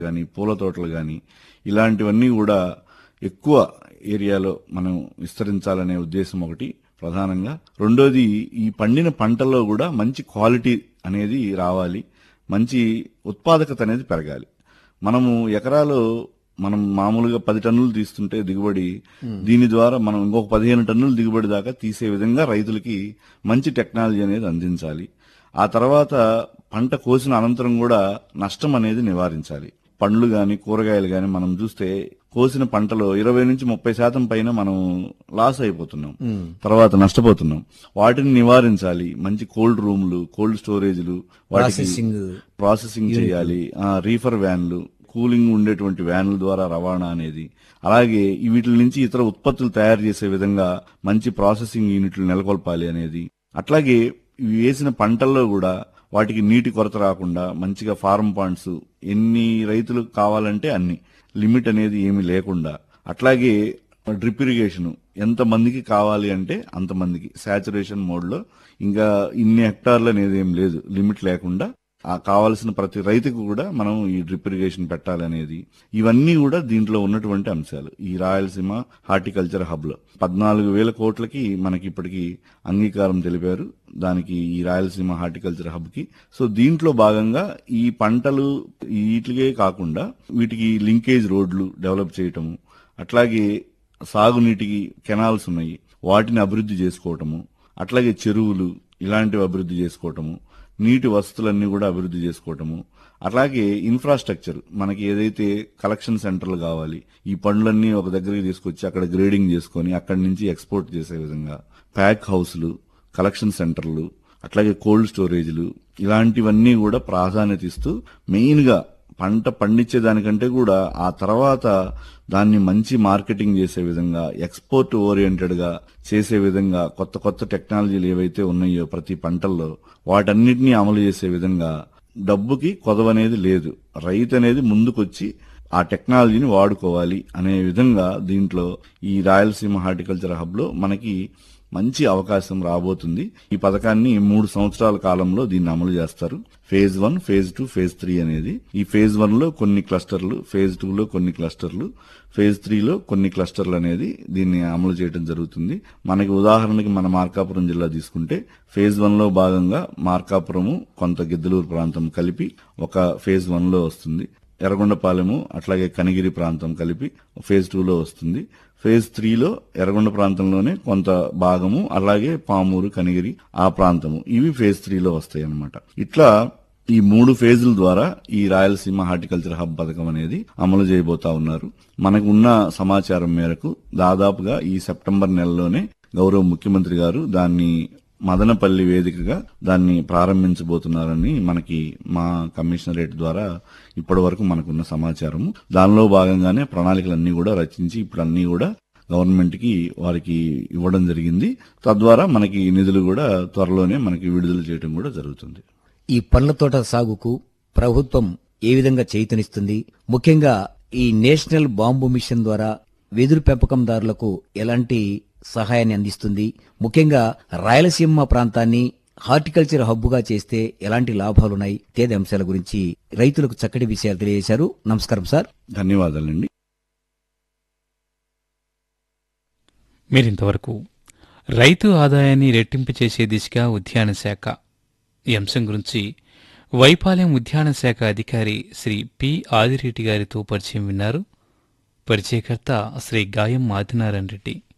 కానీ పూల తోటలు కానీ ఇలాంటివన్నీ కూడా ఎక్కువ ఏరియాలో మనం విస్తరించాలనే ఉద్దేశం ఒకటి ప్రధానంగా రెండోది ఈ పండిన పంటల్లో కూడా మంచి క్వాలిటీ అనేది రావాలి మంచి ఉత్పాదకత అనేది పెరగాలి మనము ఎకరాలో మనం మామూలుగా పది టన్నులు తీస్తుంటే దిగుబడి దీని ద్వారా మనం ఇంకొక పదిహేను టన్నులు దిగుబడి దాకా తీసే విధంగా రైతులకి మంచి టెక్నాలజీ అనేది అందించాలి ఆ తర్వాత పంట కోసిన అనంతరం కూడా నష్టం అనేది నివారించాలి పండ్లు గాని కూరగాయలు గాని మనం చూస్తే కోసిన పంటలో ఇరవై నుంచి ముప్పై శాతం పైన మనం లాస్ అయిపోతున్నాం తర్వాత నష్టపోతున్నాం వాటిని నివారించాలి మంచి కోల్డ్ రూమ్లు కోల్డ్ స్టోరేజ్లు వాటికి ప్రాసెసింగ్ ప్రాసెసింగ్ చేయాలి ఆ, రీఫర్ వ్యాన్లు కూలింగ్ ఉండేటువంటి వ్యాన్ల ద్వారా రవాణా అనేది అలాగే ఈ వీటి నుంచి ఇతర ఉత్పత్తులు తయారు చేసే విధంగా మంచి ప్రాసెసింగ్ యూనిట్లు నెలకొల్పాలి అనేది అట్లాగే ఇవి వేసిన పంటల్లో కూడా వాటికి నీటి కొరత రాకుండా మంచిగా ఫార్మ్ పాండ్స్ ఎన్ని రైతులకు కావాలంటే అన్ని లిమిట్ అనేది ఏమీ లేకుండా అట్లాగే డ్రిప్ ఇరిగేషన్ ఎంత మందికి కావాలి అంటే అంతమందికి సాచురేషన్ మోడ్ లో ఇంకా ఇన్ని హెక్టార్లు అనేది ఏం లేదు లిమిట్ లేకుండా ఆ కావాల్సిన ప్రతి రైతుకు కూడా మనం ఈ డ్రిప్ ఇరిగేషన్ పెట్టాలనేది ఇవన్నీ కూడా దీంట్లో ఉన్నటువంటి అంశాలు ఈ రాయలసీమ హార్టికల్చర్ హబ్ లో పద్నాలుగు వేల కోట్లకి మనకి ఇప్పటికి అంగీకారం తెలిపారు దానికి ఈ రాయలసీమ హార్టికల్చర్ హబ్ కి సో దీంట్లో భాగంగా ఈ పంటలు వీటికే కాకుండా వీటికి లింకేజ్ రోడ్లు డెవలప్ చేయటము అట్లాగే సాగునీటికి కెనాల్స్ ఉన్నాయి వాటిని అభివృద్ధి చేసుకోవటము అట్లాగే చెరువులు ఇలాంటివి అభివృద్ధి చేసుకోవటము నీటి వసతులన్నీ కూడా అభివృద్ధి చేసుకోవటము అట్లాగే ఇన్ఫ్రాస్ట్రక్చర్ మనకి ఏదైతే కలెక్షన్ సెంటర్లు కావాలి ఈ పండ్లన్నీ ఒక దగ్గరికి తీసుకొచ్చి అక్కడ గ్రేడింగ్ చేసుకొని అక్కడి నుంచి ఎక్స్పోర్ట్ చేసే విధంగా ప్యాక్ హౌస్లు కలెక్షన్ సెంటర్లు అట్లాగే కోల్డ్ స్టోరేజ్లు ఇలాంటివన్నీ కూడా ప్రాధాన్యత ఇస్తూ మెయిన్ గా పంట పండించే దానికంటే కూడా ఆ తర్వాత దాన్ని మంచి మార్కెటింగ్ చేసే విధంగా ఎక్స్పోర్ట్ ఓరియంటెడ్ గా చేసే విధంగా కొత్త కొత్త టెక్నాలజీలు ఏవైతే ఉన్నాయో ప్రతి పంటల్లో వాటన్నిటినీ అమలు చేసే విధంగా డబ్బుకి కొదవనేది లేదు రైతు అనేది ముందుకొచ్చి ఆ టెక్నాలజీని వాడుకోవాలి అనే విధంగా దీంట్లో ఈ రాయలసీమ హార్టికల్చర్ హబ్ లో మనకి మంచి అవకాశం రాబోతుంది ఈ పథకాన్ని మూడు సంవత్సరాల కాలంలో దీన్ని అమలు చేస్తారు phase one phase two phase three అనేది ఈ ఫేజ్ వన్ లో కొన్ని క్లస్టర్లు ఫేజ్ టూ లో కొన్ని క్లస్టర్లు ఫేజ్ త్రీలో కొన్ని క్లస్టర్లు అనేది దీన్ని అమలు చేయడం జరుగుతుంది మనకి ఉదాహరణకి మన మార్కాపురం జిల్లా తీసుకుంటే ఫేజ్ వన్ లో భాగంగా మార్కాపురము కొంత గిద్దలూరు ప్రాంతం కలిపి ఒక ఫేజ్ వన్ లో వస్తుంది ఎర్రగొండపాలెము అట్లాగే కనిగిరి ప్రాంతం కలిపి ఫేజ్ టూలో వస్తుంది ఫేజ్ త్రీలో ఎర్రగొండ ప్రాంతంలోనే కొంత భాగము అలాగే పామూరు కనిగిరి ఆ ప్రాంతము ఇవి ఫేజ్ త్రీలో వస్తాయి అన్నమాట ఇట్లా ఈ మూడు ఫేజుల ద్వారా ఈ రాయలసీమ హార్టికల్చర్ హబ్ పథకం అనేది అమలు చేయబోతా ఉన్నారు మనకు ఉన్న సమాచారం మేరకు దాదాపుగా ఈ సెప్టెంబర్ నెలలోనే గౌరవ ముఖ్యమంత్రి గారు దాన్ని మదనపల్లి వేదికగా దాన్ని ప్రారంభించబోతున్నారని మనకి మా కమిషనరేట్ ద్వారా ఇప్పటి వరకు మనకున్న సమాచారము దానిలో భాగంగానే ప్రణాళికలన్నీ కూడా రచించి ఇప్పుడు అన్ని కూడా గవర్నమెంట్ కి వారికి ఇవ్వడం జరిగింది తద్వారా మనకి నిధులు కూడా త్వరలోనే మనకి విడుదల చేయడం కూడా జరుగుతుంది ఈ పండ్ల తోట సాగుకు ప్రభుత్వం ఏ విధంగా చేయుతనిస్తుంది ముఖ్యంగా ఈ నేషనల్ బాంబు మిషన్ ద్వారా వెదురు పెంపకందారులకు ఎలాంటి సహాయాన్ని అందిస్తుంది ముఖ్యంగా రాయలసీమ ప్రాంతాన్ని హార్టికల్చర్ హబ్బుగా చేస్తే ఎలాంటి లాభాలున్నాయి తేదీ అంశాల గురించి రైతులకు చక్కటి విషయాలు తెలియజేశారు నమస్కారం సార్ ధన్యవాదాలండి మీరింతవరకు రైతు ఆదాయాన్ని రెట్టింపు చేసే దిశగా ఉద్యాన శాఖ ఈ అంశం గురించి వైపాలెం ఉద్యాన శాఖ అధికారి శ్రీ పి ఆదిరెడ్డి గారితో పరిచయం విన్నారు పరిచయకర్త శ్రీ గాయం ఆదినారాయణ రెడ్డి